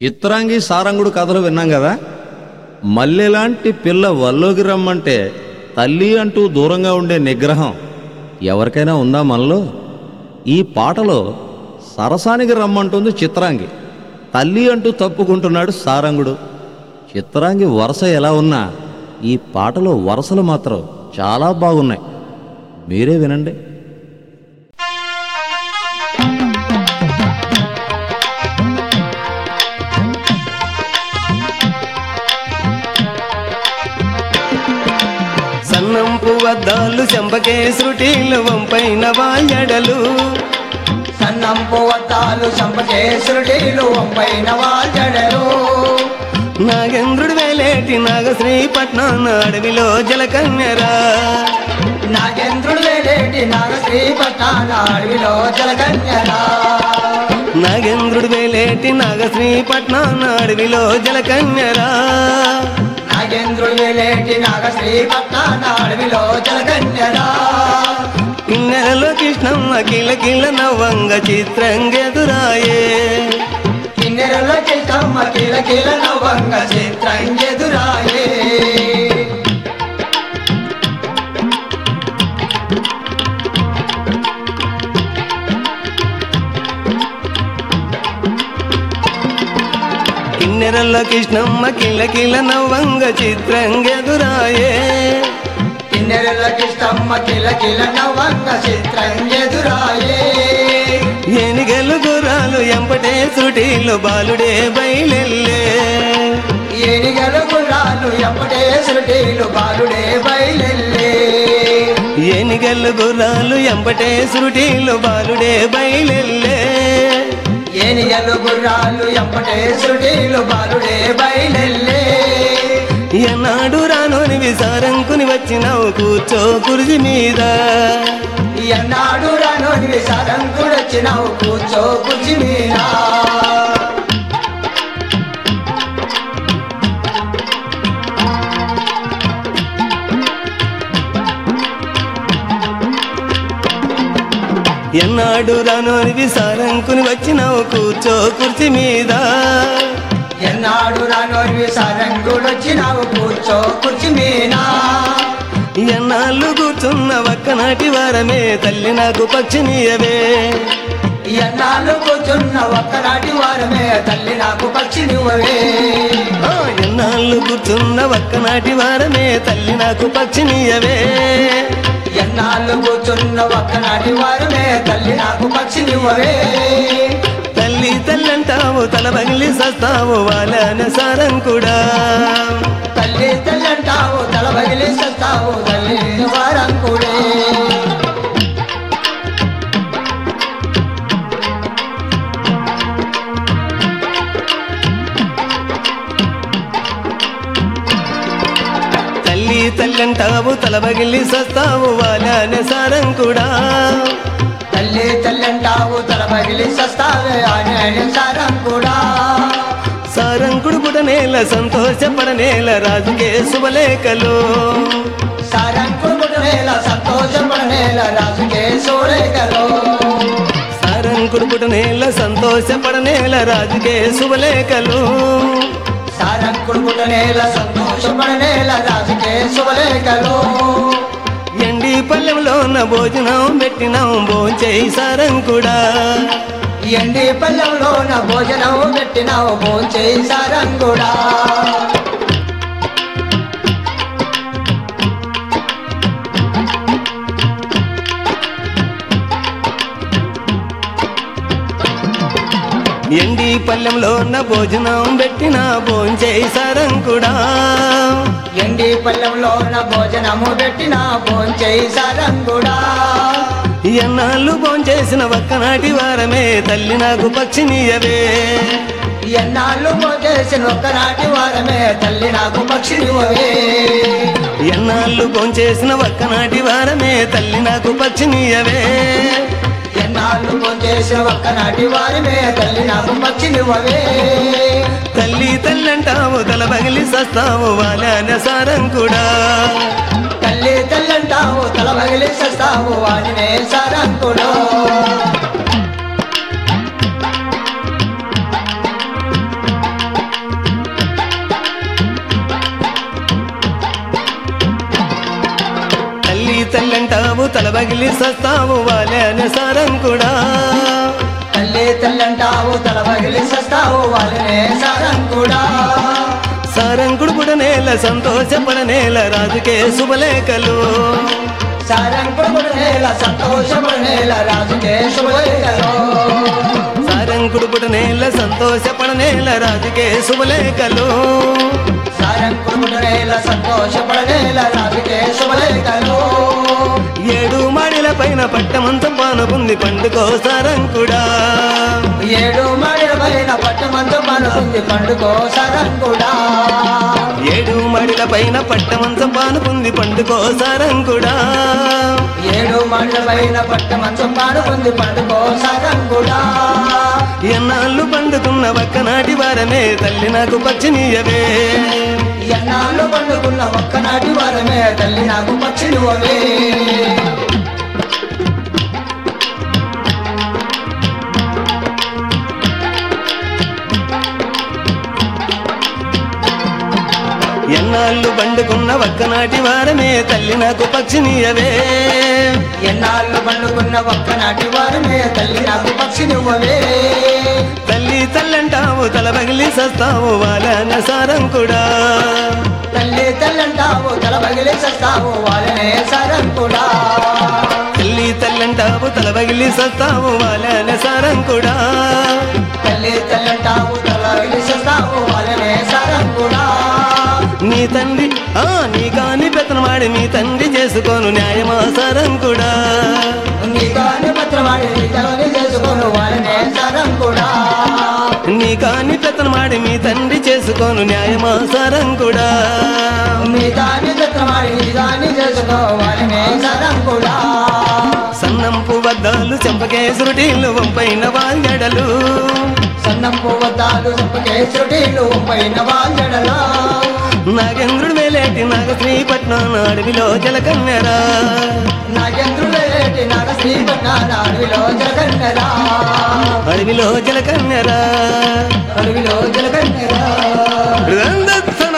చిత్రాంగి సారంగుడు కథలు విన్నాం కదా మల్లెలాంటి పిల్ల వల్లోకి రమ్మంటే తల్లి అంటూ దూరంగా ఉండే నిగ్రహం ఎవరికైనా ఉందా మనలో ఈ పాటలో సరసానికి రమ్మంటుంది చిత్రాంగి తల్లి అంటూ తప్పుకుంటున్నాడు సారంగుడు చిత్రాంగి వరస ఎలా ఉన్నా ఈ పాటలో వరసలు మాత్రం చాలా బాగున్నాయి మీరే వినండి సన్నంపు వద్దాలు చెంపకేశ్రుటీలు వంపైన వాయడలు సన్నంపు వత్తాలు సంపకేశ్వరుడీలు వంపైన వాజడలు నాగేంద్రుడు వేలేటి నాగశ్రీపట్నం అడవిలో జలకన్యరా నాగేంద్రుడు వేలేటి నాగశ్రీ పట్టాన అడవిలో జలకన్యరా నాగేంద్రుడు వేలేటి నాగశ్రీపట్నం అడవిలో జలకన్యరా నాగేంద్రుడు వేలేటి నాగశ్రీ పట్టాన అడవిలో జలకన్యరా కిన్నెరలో కృష్ణమ్మ కిల కిల నవ్వంగ చిత్రంగెదురాయే కిన్నెరలో చిత్తమ్మ కిల కిల నవ్వంగ చిత్రం ఎదురాయే కిన్నెరలో కృష్ణమ్మ కిల కిల నవ్వంగ చిత్రంగెదురాయే కిన్నెరల కిష్టమ్మ కిల కిల నవ్వంగ చిత్రం ఎదురాయే ఏనిగలు గుర్రాలు ఎంపటే సుటీలు బాలుడే బయలెల్లే ఏనిగలు గుర్రాలు ఎప్పటే సుటీలు బాలుడే బయలెల్లే ఏనిగలు గుర్రాలు ఎంపటే సుటీలు బాలుడే బయలెల్లే ఏనిగలు గుర్రాలు ఎప్పటే సుటీలు బాలుడే బయలెల్లే ఎన్నాడు రానోని విసారంకుని వచ్చినావు కూర్చో కుర్జీ మీద ఎన్నాడు రాను విసారంకుడొచ్చినావు కూర్చో కుర్చీ మీద ఎన్నాడు రానోని విసారంకుని వచ్చినావు కూర్చో కుర్చీ మీద ఎన్నాడు రాను విసారంకుడొచ్చినావు కూర్చో కుర్చీ మీద ఎన్నాళ్ళు కూర్చున్న ఒక్కనాటి వారమే తల్లి నాకు పక్షినీయవే ఎన్నాళ్ళు కూర్చున్న ఒక్కనాటి వారమే తల్లి నాకు పక్షి నువ్వే ఆ, ఎన్నాళ్ళు కూర్చున్న ఒక్కనాటి వారమే తల్లి నాకు పక్షినీయవే ఎన్నాళ్ళు కూర్చున్న ఒక్కనాటి వారమే తల్లి నాకు పక్షి నువ్వే తల్లి తల్లంటావు తల పగిలి సస్తావు వాళ్ళన సారం కూడా తల్లి తల్లి అంటావు తల పగిలి సస్తావు తల్లి వారం కూడా తల్లి తల్లంటావు తల పగిలి సస్తావు వాళ్ళన సారం కూడా తల్లి తల్లి అంటావు తల పగిలి సస్తావే అనే సారం కూడా సారంకుడు పుటనేల సంతోషపడనేల రాజుకే శుభలేఖలు సారంకుడునేల సంతోషపడనేల రాజుకే సోరేగలో సారంకుడు పుటనేల సంతోషపడనేల రాజుకే శుభలేఖలు సారంకుడునేల సంతోషపడనేల రాజుకే శుభలేఖలు ఎండి పల్లెంలోన భోజనం పెట్టినాం భోంచేయి సారంకుడా ఎండి పల్లెంలో నా భోజనం పెట్టినావు భోంచేయి సారంగుడా ఎండి పల్లెంలోన భోజనం పెట్టినా భోంచేయి సారంకుడా ఎండి పల్లెంలో నా భోజనము పెట్టిన భోంచేయి సారంగుడా ఎన్నాళ్ళు భోంచేసిన ఒక్కనాటి వారమే తల్లి నాకు పక్షినీయవే ఎన్నాళ్ళు భోజేసిన ఒక్కనాటి వారమే తల్లి నాకు పక్షి నువ్వే ఎన్నాళ్ళు భోంచేసిన ఒక్కనాటి వారమే తల్లి నాకు పక్షినీయవే ఎన్నాళ్ళు భోజేసిన ఒక్కనాటి వారమే తల్లి నాకు పక్షి నువ్వే తల్లి తల్లంటావు తల పగిలి సస్తావు వాళ్ళన సారంకుడా తల్లి తల్లంటావు తల పగిలి సస్తావు వాడినే సారంగుడు తలబగిలి సస్తావు వాలేనే సారంకుడా తల్లి తల్లంటావు తల పగిలి సస్తావు వాళ్ళనే సారం కూడా సారంకుడు పుడనేల సంతోషపడనేల రాజుకే శుభలేఖలు సారంకుడు నేల సంతోషపడనేల రాజుకే శుభలేఖలో సారంకుడు పుడనేల సంతోషపడనేల రాజుకే శుభలేఖలు సారంకుడు నేల సంతోషపడనేల రాజుకే శుభలేఖలో ఏడు మాడిల పైన పట్టమంతం పానుకుంది పండుకో సారంకుడా ఏడు మాడిల పైన పట్టమంత మనసుంది పండుకో సారంకుడా ఏడు మాడిల పైన పట్టమంతం పానుకుంది పండుకో సారంకుడా ఏడు మాడిల పైన పట్టమంచం పాడుకుంది పండుకో సారంకుడా ఎన్నాళ్ళు పండుకున్న ఒక్కనాటి వారమే తల్లి నాకు పచ్చినీయవే ఎన్నాళ్ళు పండుకున్న ఒక్కనాటి వారమే తల్లి నాకు పక్షి నువ్వే ఎన్నాళ్ళు పండుకున్న ఒక్కనాటి వారమే తల్లి నాకు పచ్చినీయవే ఎన్నాళ్ళు పండుకున్న ఒక్కనాటి వారమే తల్లి నాకు పక్షి నువ్వే తల్లి తల్లంటావు తల పగిలి సస్తావు వాళ్ళన సారంకుడా తల్లి తల్లంటావు తల పగిలి సస్తావు వాళ్ళనే సారంకుడా తల్లి తల్లంటావు తల పగిలి సస్తావు వాళ్ళన సారంకుడా తల్లి తల్లంటావు తల పగిలి సస్తావు వాళ్ళనే సారంకుడా నీ తండ్రి ఆ నీ కాని పెత్తనమాడి నీ తండ్రి చేసుకోను న్యాయమా సారంకుడా నీ కాని పత్రమాడి తలని చేసుకోను వాళ్ళనే సారంకుడా నీ కాని పెత్తనమాడి మీ తండ్రి చేసుకోను న్యాయమా సారంకుడా నీ దాని పత్రమాడి నీ దాన్ని చేసుకో వాళ్ళనే సారంకుడా సన్నంపు వద్దాలు చెంపకేసురుటీలు వంపైన వాల్గడలు సన్నం పువ్వద్దాలు సంపకేశ్వరుడీలు పైన వాళ్ళడలా నాగేంద్రుడు వేలేటి నాగ శ్రీపట్నం అడవిలో జలకన్నెరా నాగేంద్రుడేటి నాగ శ్రీపట్నాల అడవిలో జలగన్నెరా అడవిలో జలకన్నెరా అడవిలో జలగన్నెరా రందత్సం